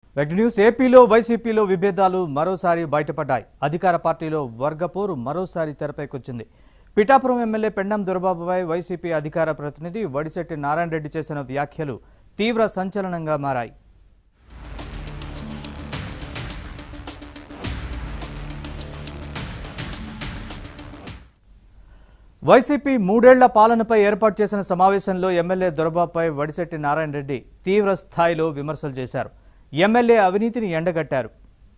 వెగ్ news ఏపీలో వైసీపీలో విభేదాలు మరోసారి బయటపడ్డాయి అధికార పార్టీలో వర్గపోరు మరోసారి తెరపైకొచ్చింది పిఠాపురం ఎమ్మెల్యే పెండం దొరబాబుపై వైసీపీ అధికార ప్రతినిధి వడిశెట్టి నారాయణ రెడ్డి చేసిన వ్యాఖ్యలు తీవ్ర సంచలనంగా మారాయి వైసీపీ మూడేళ్ల పాలనపై ఏర్పాటు చేసిన సమావేశంలో ఎమ్మెల్యే దొరబాబుపై వడిశెట్టి నారాయణ రెడ్డి తీవ్ర స్థాయిలో విమర్శలు చేశారు ఎమ్మెల్యే అవినీతిని ఎండగట్టారు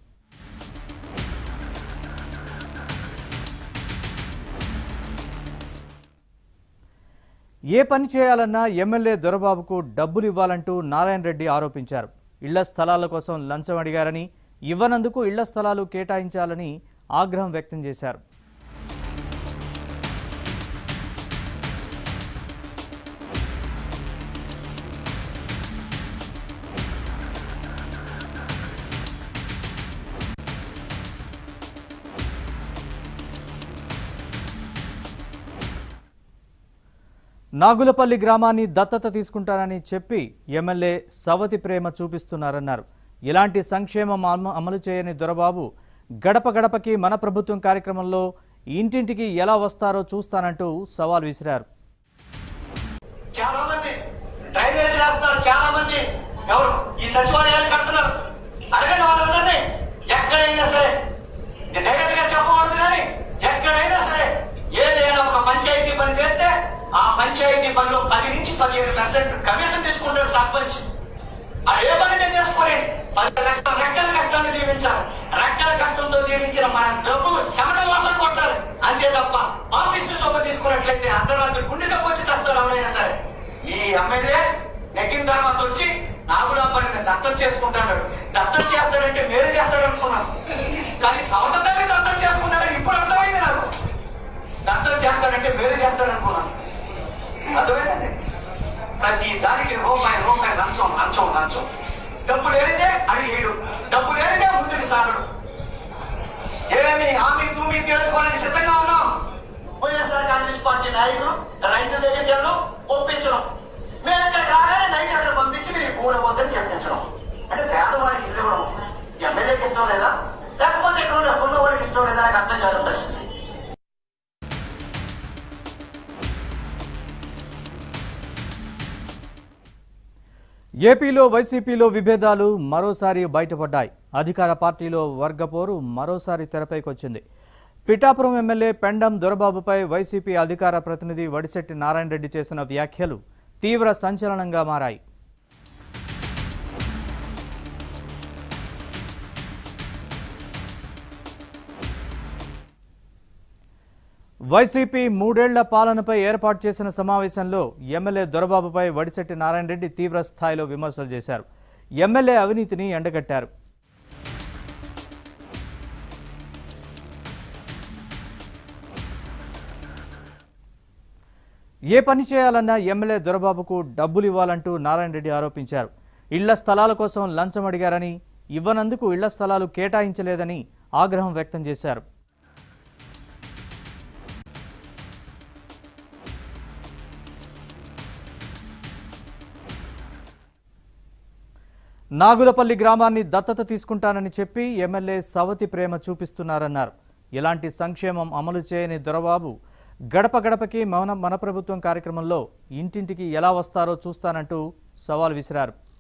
ఏ పని చేయాలన్నా ఎమ్మెల్యే దొరబాబుకు డబ్బులు ఇవ్వాలంటూ నారాయణ రెడ్డి ఆరోపించారు ఇళ్ల స్థలాల కోసం లంచం అడిగారని ఇవ్వనందుకు ఇళ్ల స్థలాలు కేటాయించాలని ఆగ్రహం వ్యక్తం చేశారు నాగులపల్లి గ్రామాన్ని దత్తత తీసుకుంటానని చెప్పి ఎమ్మెల్యే సవతి ప్రేమ చూపిస్తున్నారన్నారు ఇలాంటి సంక్షేమం అమ- అమలు చేయని దొరబాబు గడప గడపకి మన ప్రభుత్వం కార్యక్రమంలో ఇంటింటికి ఎలా వస్తారో చూస్తానంటూ సవాల్ విసిరారు చాలా మంది డ్రైనేజ్ వేస్తున్నారు చాలా మంది ఎవరు ఈ సచివాలయాలు కడుతున్నారు అడగండి వాళ్ళందరినీ ఎక్కడైనా సరే నేను డైరెక్ట్ గా చెప్పకూడదు కానీ ఎక్కడైనా సరే ఏదైనా ఒక పంచాయతీ పని చేస్తే ఆ పంచాయతీ పనిలో పది నుంచి పదిహేను పర్సెంట్ కమిషన్ తీసుకుంటాడు సర్పంచ్ ఆ ఏ పని నేను చేసుకోండి పది లక్షల రెక్కల కష్టాన్ని నియమించాలి రెక్కల కష్టంతో నియమించిన మన డబ్బు శమన వాసన కొట్టాలి అంతే తప్ప ఆఫీస్ సొమ్ము తీసుకున్నట్లయితే అర్ధరాత్రి గుండె జబ్బు వచ్చి చేస్తారు ఎవరైనా సరే ఈ ఎమ్మెల్యే నెగ్గిన తర్వాత వచ్చి నాగులా పనిని దత్తం చేసుకుంటాడు దత్తం చేస్తాడంటే మేలు చేస్తాడు అనుకున్నాను కానీ సమతని దత్తం చేసుకున్నాడని ఇప్పుడు అర్థమైంది నాకు దత్తం చేస్తాడంటే మేలు చేస్తాడు అనుకున్నాను అర్థమైందండి ప్రతి దానికి రూపాయి రూపాయి లంచం లంచం లంచం డబ్బు లేనిదే అడిగేడు డబ్బు లేనిదే ముందుకు సాగడు ఏమేమి హామీ తూమి తెలుసుకోవడానికి సిద్ధంగా ఉన్నాం వైఎస్ఆర్ కాంగ్రెస్ పార్టీ నాయకులు రైతు దగ్గరికి ఒప్పించడం మేము ఇక్కడ రాగానే నైట్ అక్కడ పంపించి మీరు మూడు వద్దని చెప్పించడం అంటే పేదవాడికి ఇల్లు ఇవ్వడం ఎమ్మెల్యేకి ఇష్టం లేదా లేకపోతే ఇక్కడ ఉన్న ఉన్నవాడికి ఇష్టం లేదా నాకు అర్థం కాదు పరిస్థితి ఏపీలో వైసీపీలో విభేదాలు మరోసారి బయటపడ్డాయి అధికార పార్టీలో వర్గపోరు మరోసారి తెరపైకొచ్చింది పిఠాపురం ఎమ్మెల్యే పెండం దొరబాబుపై వైసీపీ అధికార ప్రతినిధి వడిశెట్టి నారాయణ రెడ్డి చేసిన వ్యాఖ్యలు తీవ్ర సంచలనంగా మారాయి వైసీపీ మూడేళ్ల పాలనపై ఏర్పాటు చేసిన సమావేశంలో ఎమ్మెల్యే దొరబాబుపై వడిశెట్టి నారాయణ రెడ్డి తీవ్ర స్థాయిలో విమర్శలు చేశారు ఎమ్మెల్యే అవినీతిని ఎండగట్టారు ఏ పని చేయాలన్నా ఎమ్మెల్యే దొరబాబుకు డబ్బులు ఇవ్వాలంటూ నారాయణ రెడ్డి ఆరోపించారు ఇళ్ల స్థలాల కోసం లంచం అడిగారని ఇవ్వనందుకు ఇళ్ల స్థలాలు కేటాయించలేదని ఆగ్రహం వ్యక్తం చేశారు నాగులపల్లి గ్రామాన్ని దత్తత తీసుకుంటానని చెప్పి ఎమ్మెల్యే సవతి ప్రేమ చూపిస్తున్నారన్నారు ఇలాంటి సంక్షేమం అమలు చేయని దొరబాబు గడప గడపకి మౌన మన ప్రభుత్వం కార్యక్రమంలో ఇంటింటికి ఎలా వస్తారో చూస్తానంటూ సవాల్ విసిరారు